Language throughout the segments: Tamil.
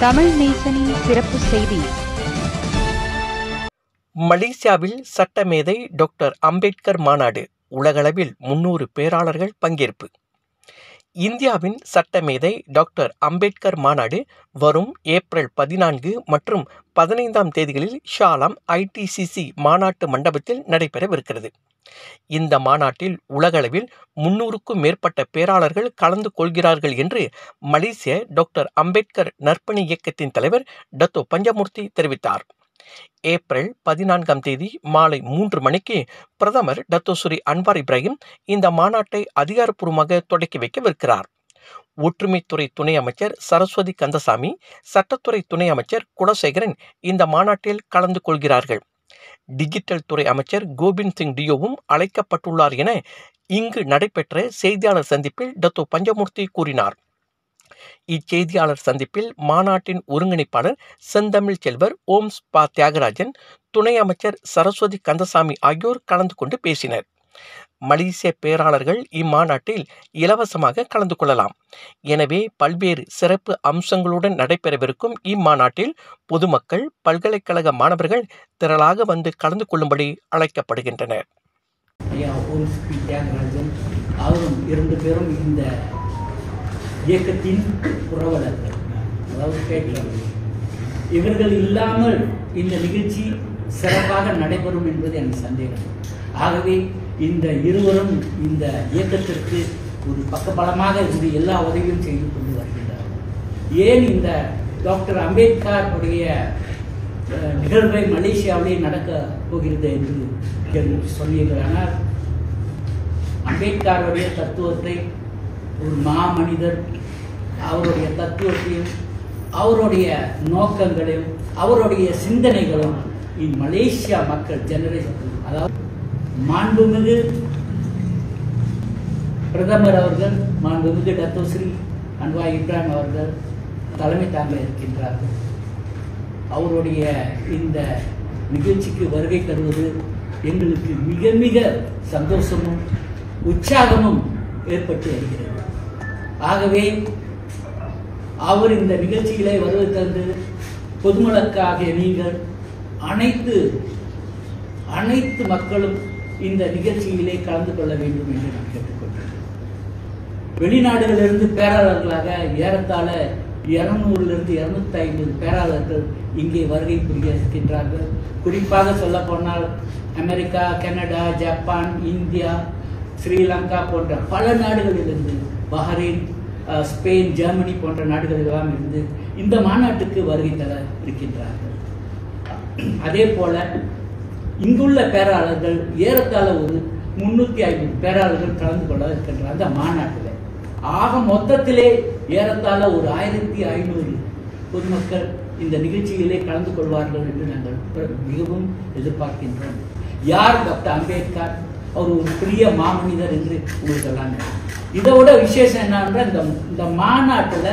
தமிழ் நேசனின் சிறப்பு செய்தி மலேசியாவில் சட்டமேதை டாக்டர் அம்பேத்கர் மாநாடு உலகளவில் முன்னூறு பேராளர்கள் பங்கேற்பு இந்தியாவின் சட்டமேதை டாக்டர் அம்பேத்கர் மாநாடு வரும் ஏப்ரல் பதினான்கு மற்றும் பதினைந்தாம் தேதிகளில் ஷாலாம் ஐடிசிசி மாநாட்டு மண்டபத்தில் நடைபெறவிருக்கிறது இந்த மாநாட்டில் உலகளவில் முன்னூறுக்கும் மேற்பட்ட பேராளர்கள் கலந்து கொள்கிறார்கள் என்று மலேசிய டாக்டர் அம்பேத்கர் நற்பணி இயக்கத்தின் தலைவர் டத்தோ பஞ்சமூர்த்தி தெரிவித்தார் ஏப்ரல் பதினான்காம் தேதி மாலை மூன்று மணிக்கு பிரதமர் டத்தோசுரி அன்வார் இப்ராஹிம் இந்த மாநாட்டை அதிகாரப்பூர்வமாக தொடக்கி வைக்கவிருக்கிறார் ஒற்றுமைத்துறை துணை அமைச்சர் சரஸ்வதி கந்தசாமி சட்டத்துறை துணை அமைச்சர் குலசேகரன் இந்த மாநாட்டில் கலந்து கொள்கிறார்கள் டிஜிட்டல் துறை அமைச்சர் கோபிந்த் சிங் டியோவும் அழைக்கப்பட்டுள்ளார் என இங்கு நடைபெற்ற செய்தியாளர் சந்திப்பில் டத்தோ பஞ்சமூர்த்தி கூறினார் இச்செய்தியாளர் சந்திப்பில் மாநாட்டின் ஒருங்கிணைப்பாளர் செந்தமிழ் செல்வர் ஓம்ஸ் பா தியாகராஜன் துணை அமைச்சர் சரஸ்வதி கந்தசாமி ஆகியோர் கலந்து கொண்டு பேசினர் மலேசிய பேராளர்கள் இம்மாநாட்டில் இலவசமாக கலந்து கொள்ளலாம் எனவே பல்வேறு சிறப்பு அம்சங்களுடன் நடைபெறவிருக்கும் இம்மாநாட்டில் பொதுமக்கள் பல்கலைக்கழக மாணவர்கள் திரளாக வந்து கலந்து கொள்ளும்படி அழைக்கப்படுகின்றனர் ஐயா ஓம்ஸ் பி தியாகராஜன் அவரும் இரண்டு பேரும் இந்த இயக்கத்தின் புரவலர்கள் அதாவது பேட்டியாளர்கள் இவர்கள் இல்லாமல் இந்த நிகழ்ச்சி சிறப்பாக நடைபெறும் என்பது எனக்கு சந்தேகம் ஆகவே இந்த இருவரும் இந்த இயக்கத்திற்கு ஒரு பக்கபலமாக இருந்து எல்லா உதவியும் செய்து கொண்டு வருகின்றார்கள் ஏன் இந்த டாக்டர் அம்பேத்கர் உடைய அஹ், நிகழ்வை மலேசியாவிலே நடக்க போகிறது என்று கேள்வி சொன்னீர்கள் ஆனால் அம்பேத்கருடைய தத்துவத்தை ஒரு மாமனிதர் அவருடைய தத்துவத்தையும் அவருடைய நோக்கங்களையும் அவருடைய சிந்தனைகளும் இன் மலேசியா மக்கள் ஜெனரேஷன் அதாவது மாண்புமிகு பிரதமர் அவர்கள் மாண்புமிகு டத்தோஸ்ரீ அன்வா இப்ராஹிம் அவர்கள் தலைமை தாங்க இருக்கின்றார்கள் அவருடைய இந்த நிகழ்ச்சிக்கு வருகை தருவது எங்களுக்கு மிக மிக சந்தோஷமும் உற்சாகமும் ஏற்பட்டு வருகிறது ஆகவே அவர் இந்த நிகழ்ச்சிகளை வருவது தந்து பொதுமக்களுக்காகிய நீங்கள் அனைத்து அனைத்து மக்களும் இந்த நிகழ்ச்சியிலே கலந்து கொள்ள வேண்டும் என்று நான் கேட்டுக்கொள்கிறேன் வெளிநாடுகளிலிருந்து பேராளர்களாக ஏறத்தாழ இருநூறுலிருந்து இருநூத்தி ஐம்பது பேராளர்கள் இங்கே வருகை புரிய இருக்கின்றார்கள் குறிப்பாக சொல்ல போனால் America Canada Japan India Sri Lanka போன்ற பல நாடுகளிலிருந்து பஹ்ரைன் அஹ், ஸ்பெயின் ஜெர்மனி போன்ற நாடுகளெல்லாம் இருந்து இந்த மாநாட்டுக்கு வருகை தர இருக்கின்றார்கள் அதே போல இங்குள்ள பேராளர்கள் ஏறத்தாழ ஒரு முன்னூத்தி ஐம்பது பேராளர்கள் கலந்து கொள்ள இருக்கின்ற அந்த மாநாட்டில் ஆக மொத்தத்திலே ஏறத்தாழ ஒரு ஆயிரத்தி ஐநூறு பொதுமக்கள் இந்த நிகழ்ச்சியிலே கலந்து கொள்வார்கள் என்று நாங்கள் பிர- மிகவும் எதிர்பார்க்கின்றோம் யார் டாக்டர் அம்பேத்கர் அவர் ஒரு பெரிய மாமனிதர் என்று உங்களுக்கு எல்லாம் தெரியும். இதை விட விசேஷம் என்னன்னா இந்த இந்த மாநாட்டில்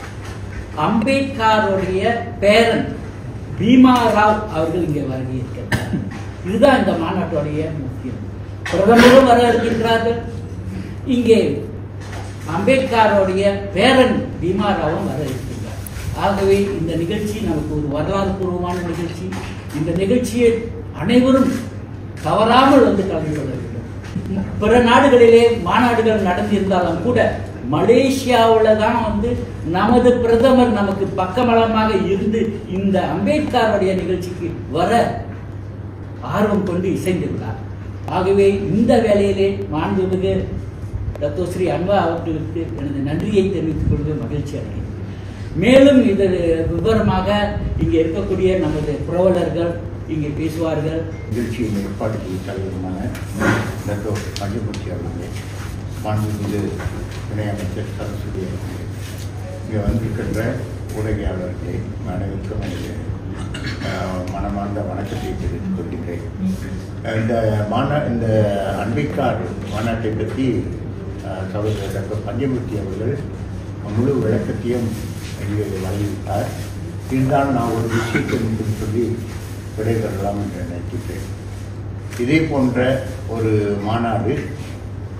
அம்பேத்கருடைய பேரன் பீமா ராவ் அவர்கள் இங்கே வருகை இருக்கிறார் இதுதான் இந்த மாநாட்டுடைய முக்கியம் பிரதமரும் வர இருக்கின்றார்கள் இங்கே அம்பேத்கருடைய பேரன் பீமா ராவும் வர இருக்கின்றார் ஆகவே இந்த நிகழ்ச்சி நமக்கு ஒரு வரலாறு பூர்வமான நிகழ்ச்சி இந்த நிகழ்ச்சியை அனைவரும் தவறாமல் வந்து கலந்து கொள்ள வேண்டும் பிற நாடுகளிலே மாநாடுகள் நடந்திருந்தாலும் கூட மலேசியாவில் தான் வந்து நமது பிரதமர் நமக்கு பக்கபலமாக இருந்து இந்த அம்பேத்கருடைய நிகழ்ச்சிக்கு வர ஆர்வம் கொண்டு இசைந்துள்ளார் ஆகவே இந்த வேளையிலே மாண்புமிகு ரத்தோஸ்ரீ அன்வா அவர்களுக்கு எனது நன்றியை தெரிவித்துக் கொள்வது மகிழ்ச்சி அடைகிறேன் மேலும் இது விவரமாக இங்கே இருக்கக்கூடிய நமது புரவலர்கள் இங்கே பேசுவார்கள் நிகழ்ச்சியின் ஏற்பாடுக்கு தலைவருமான டாக்டர் பஞ்சமூர்த்தி அவர்களே மாண்புமிகு துணை அமைச்சர் சரஸ்வதி அவர்களே இங்கே வந்திருக்கின்ற ஊடகையாளர்களே அனைவருக்கும் எனது அஹ், மனமார்ந்த வணக்கத்தை தெரிவித்துக் கொள்கிறேன் இந்த மாநா இந்த அன்பிக்கார் மாநாட்டை பற்றி அஹ், சகோதரர் டாக்டர் பஞ்சமூர்த்தி அவர்கள் முழு விளக்கத்தையும் இங்கே வழங்கிவிட்டார் இருந்தாலும் நான் ஒரு விஷயத்தை மட்டும் சொல்லி விடைபெறலாம் என்று நினைக்கிறேன் இதே போன்ற ஒரு மாநாடு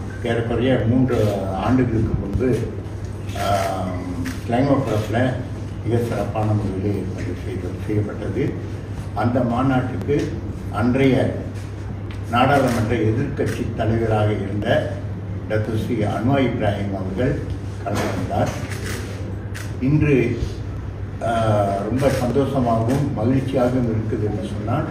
ஏறக்குறைய மூன்று ஆண்டுகளுக்கு முன்பு கிளைமோபுரத்தில் மிக சிறப்பான முறையிலே ஏற்பாடு செய்து செய்யப்பட்டது அந்த மாநாட்டுக்கு அன்றைய நாடாளுமன்ற எதிர்க்கட்சி தலைவராக இருந்த டாக்டர் ஸ்ரீ அன்வார் இப்ராஹிம் அவர்கள் கலந்து கொண்டார் இன்று ஆஹ், ரொம்ப சந்தோஷமாகவும் மகிழ்ச்சியாகவும் இருக்குது என்று சொன்னால்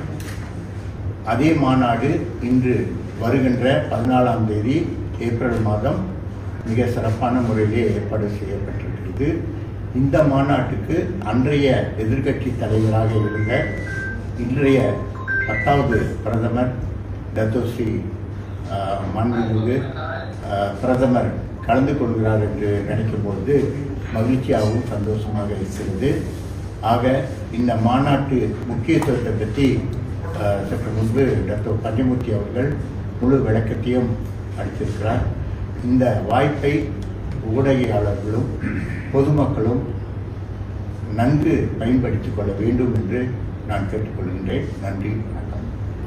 அதே மாநாடு இன்று வருகின்ற பதினாலாம் தேதி ஏப்ரல் மாதம் மிக சிறப்பான முறையிலே ஏற்பாடு செய்யப்பட்டிருக்கிறது இந்த மாநாட்டுக்கு அன்றைய எதிர்க்கட்சி தலைவராக இருந்த இன்றைய பத்தாவது பிரதமர் தத்தோஸ்ரீ மாண்புமிகு ஆஹ், பிரதமர் கலந்து கொள்கிறார் என்று நினைக்கும் பொழுது மகிழ்ச்சியாகவும் சந்தோஷமாக இருக்கிறது ஆக இந்த மாநாட்டு முக்கியத்துவத்தை பற்றி ஆஹ், சற்று முன்பு டாக்டர் பஞ்சமூர்த்தி அவர்கள் முழு விளக்கத்தையும் அளித்திருக்கிறார் இந்த வாய்ப்பை ஊடகையாளர்களும் பொதுமக்களும் நன்கு பயன்படுத்திக் கொள்ள வேண்டும் என்று நான் கேட்டுக்கொள்கின்றேன் நன்றி வணக்கம்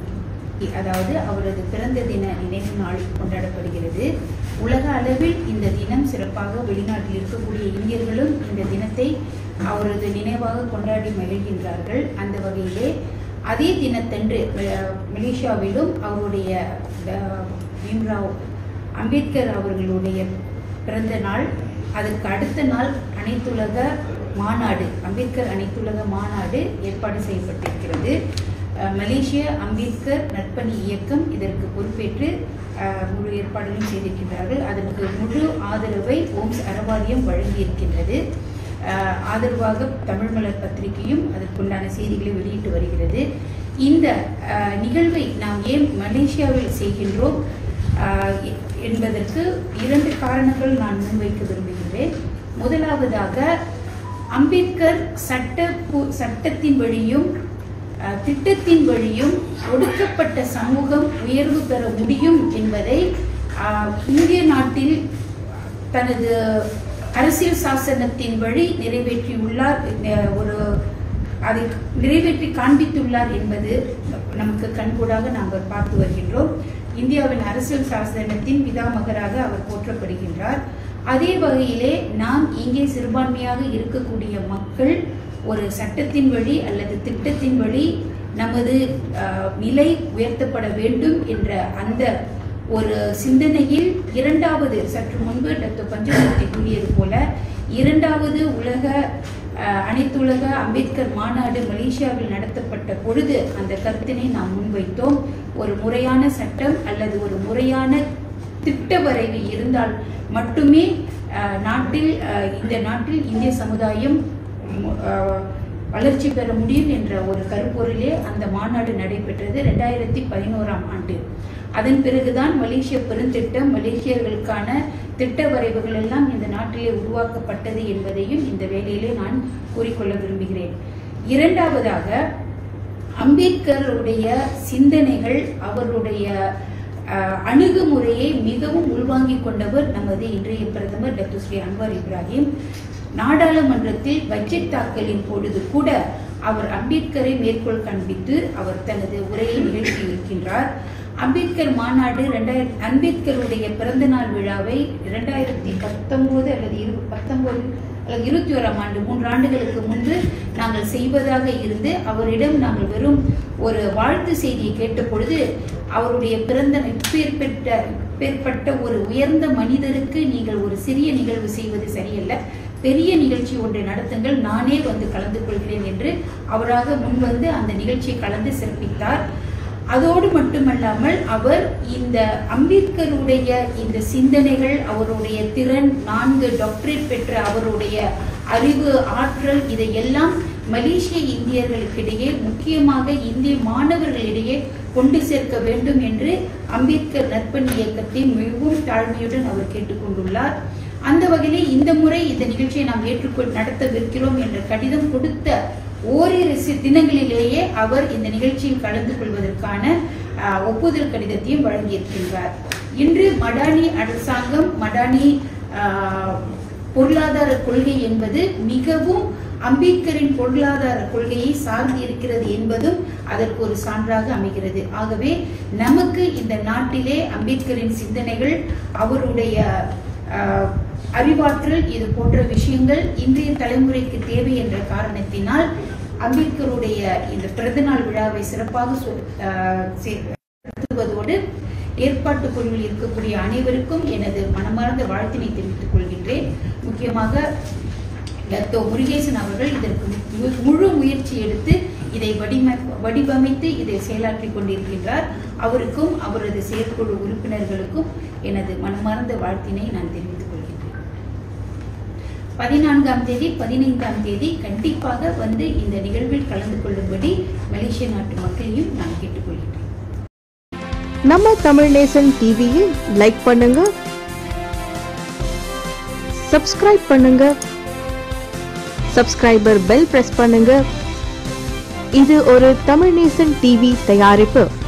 அதாவது அவரது பிறந்த தின நினைவு நாள் கொண்டாடப்படுகிறது உலக அளவில் இந்த தினம் சிறப்பாக வெளிநாட்டில் இருக்கக்கூடிய இந்தியர்களும் இந்த தினத்தை அவரது நினைவாக கொண்டாடி மகிழ்கின்றார்கள் அந்த வகையிலே அதே தினத்தன்று அஹ், மலேசியாவிலும் அவருடைய அஹ், பீம்ராவ் அம்பேத்கர் அவர்களுடைய பிறந்த நாள் அதற்கு அடுத்த நாள் அனைத்துலக மாநாடு அம்பேத்கர் அனைத்துலக மாநாடு ஏற்பாடு செய்யப்பட்டிருக்கிறது அஹ், மலேசிய அம்பேத்கர் நற்பணி இயக்கம் இதற்கு பொறுப்பேற்று அஹ், முழு ஏற்பாடுகளும் செய்திருக்கின்றார்கள் அதற்கு முழு ஆதரவை ஓம்ஸ் அறவாரியம் வழங்கியிருக்கின்றது அஹ், ஆதரவாக தமிழ் மலர் பத்திரிகையும் அதற்குண்டான செய்திகளை வெளியிட்டு வருகிறது இந்த அஹ், நிகழ்வை நாம் ஏன் மலேசியாவில் செய்கின்றோம் ஆஹ் எ- என்பதற்கு இரண்டு காரணங்கள் நான் முன்வைக்க விரும்புகின்றேன் முதலாவதாக அம்பேத்கர் சட்ட பு- சட்டத்தின் வழியும் ஆஹ், திட்டத்தின் வழியும் ஒடுக்கப்பட்ட சமூகம் உயர்வு பெற முடியும் என்பதை ஆஹ், இந்திய நாட்டில் தனது அரசியல் சாசனத்தின் வழி நிறைவேற்றியுள்ளார் அஹ், ஒரு அதை நிறைவேற்றி காண்பித்துள்ளார் என்பது நமக்கு கண்கூடாக நாங்கள் பார்த்து வருகின்றோம் இந்தியாவின் அரசியல் சாசனத்தின் பிதாமகராக அவர் போற்றப்படுகின்றார் அதே வகையிலே நாம் இங்கே சிறுபான்மையாக இருக்கக்கூடிய மக்கள் ஒரு சட்டத்தின் வழி அல்லது திட்டத்தின் வழி நமது அஹ், நிலை உயர்த்தப்பட வேண்டும் என்ற அந்த ஒரு சிந்தனையில் இரண்டாவது சற்று முன்பு டாக்டர் பஞ்சமூர்த்தி கூறியது போல இரண்டாவது உலக அஹ், அனைத்துலக அம்பேத்கர் மாநாடு மலேசியாவில் நடத்தப்பட்ட பொழுது அந்த கருத்தினை நாம் முன்வைத்தோம் ஒரு முறையான சட்டம் அல்லது ஒரு முறையான திட்ட வரைவு இருந்தால் மட்டுமே அஹ், நாட்டில் அஹ், இந்த நாட்டில் இந்திய சமுதாயம் மு- அஹ், வளர்ச்சி பெற முடியும் என்ற ஒரு கருப்பொருளே அந்த மாநாடு நடைபெற்றது ரெண்டாயிரத்தி பதினோராம் ஆண்டு அதன் பிறகுதான் மலேசிய பெருந்திட்டம் மலேசியர்களுக்கான திட்ட வரைவுகள் எல்லாம் இந்த நாட்டிலே உருவாக்கப்பட்டது என்பதையும் இந்த வேளையிலே நான் கூறிக்கொள்ள விரும்புகிறேன் இரண்டாவதாக அம்பேத்கருடைய சிந்தனைகள் அவருடைய அஹ், அணுகுமுறையை மிகவும் உள்வாங்கிக் கொண்டவர் நமது இன்றைய பிரதமர் டாக்டர் ஸ்ரீ அன்வார் இப்ராஹிம் நாடாளுமன்றத்தில் பட்ஜெட் தாக்கலின் பொழுது கூட அவர் அம்பேத்கரை மேற்கோள் காண்பித்து அவர் தனது உரையை நிகழ்த்தியிருக்கின்றார் அம்பேத்கர் மாநாடு ரெண்டாயிரத்தி அம்பேத்கருடைய பிறந்த நாள் விழாவை இரண்டாயிரத்தி பத்தொன்பது அல்லது இரு பத்தொன்பது அல்லது இருபத்தி ஓராம் ஆண்டு மூன்று ஆண்டுகளுக்கு முன்பு நாங்கள் செய்வதாக இருந்து அவரிடம் நாங்கள் வெறும் ஒரு வாழ்த்து செய்தியை கேட்ட பொழுது அவருடைய பிறந்த இப்பேற்பட்ட இப்பேற்பட்ட ஒரு உயர்ந்த மனிதருக்கு நீங்கள் ஒரு சிறிய நிகழ்வு செய்வது சரியல்ல பெரிய நிகழ்ச்சி ஒன்றை நடத்துங்கள் நானே வந்து கலந்து கொள்கிறேன் என்று அவராக முன்வந்து அந்த நிகழ்ச்சியை கலந்து சிறப்பித்தார் அதோடு மட்டுமல்லாமல் அவர் இந்த அம்பேத்கருடைய இந்த சிந்தனைகள் அவருடைய திறன் நான்கு டாக்டரேட் பெற்ற அவருடைய அறிவு ஆற்றல் இதையெல்லாம் மலேசிய இந்தியர்களுக்கிடையே முக்கியமாக இந்திய மாணவர்களிடையே கொண்டு சேர்க்க வேண்டும் என்று அம்பேத்கர் நற்பணி இயக்கத்தை மிகவும் தாழ்மையுடன் அவர் கேட்டுக்கொண்டுள்ளார் அந்த வகையிலே இந்த முறை இந்த நிகழ்ச்சியை நாம் ஏற்றுக்கொள் நடத்தவிருக்கிறோம் என்ற கடிதம் கொடுத்த ஓரிரு சி- தினங்களிலேயே அவர் இந்த நிகழ்ச்சியில் கலந்து கொள்வதற்கான ஆஹ், ஒப்புதல் கடிதத்தையும் வழங்கியிருக்கின்றார் இன்று மடானி அரசாங்கம் மடானி ஆஹ், பொருளாதார கொள்கை என்பது மிகவும் அம்பேத்கரின் பொருளாதார கொள்கையை சார்ந்து இருக்கிறது என்பதும் அதற்கு ஒரு சான்றாக அமைகிறது ஆகவே நமக்கு இந்த நாட்டிலே அம்பேத்கரின் சிந்தனைகள் அவருடைய ஆஹ், அறிவாற்றல் இது போன்ற விஷயங்கள் இன்றைய தலைமுறைக்கு தேவை என்ற காரணத்தினால் அம்பேத்கருடைய இந்த பிறந்தநாள் விழாவை சிறப்பாக சொ- ஆஹ் சே- நடத்துவதோடு ஏற்பாட்டு குழுவில் இருக்கக்கூடிய அனைவருக்கும் எனது மனமார்ந்த வாழ்த்தினை தெரிவித்துக் கொள்கின்றேன் முக்கியமாக லத்தோ முருகேசன் அவர்கள் இதற்கு மு- முழு முயற்சி எடுத்து இதை வடிம வடிவமைத்து இதை செயலாற்றிக் கொண்டிருக்கின்றார் அவருக்கும் அவரது செயற்குழு உறுப்பினர்களுக்கும் எனது மனமார்ந்த வாழ்த்தினை நான் தெரிவித்துக் கொள்கின்றேன் பதினான்காம் தேதி பதினைந்தாம் தேதி கண்டிப்பாக வந்து இந்த நிகழ்வில் கலந்து கொள்ளும்படி மலேசிய நாட்டு மக்களையும் நான் கேட்டுக்கொள்கின்றேன் நம்ம தமிழ் நேசன் டிவியை லைக் பண்ணுங்க சப்ஸ்கிரைப் பண்ணுங்க சப்ஸ்கிரைபர் பெல் பிரஸ் பண்ணுங்க இது ஒரு தமிழ் நேசன் டிவி தயாரிப்பு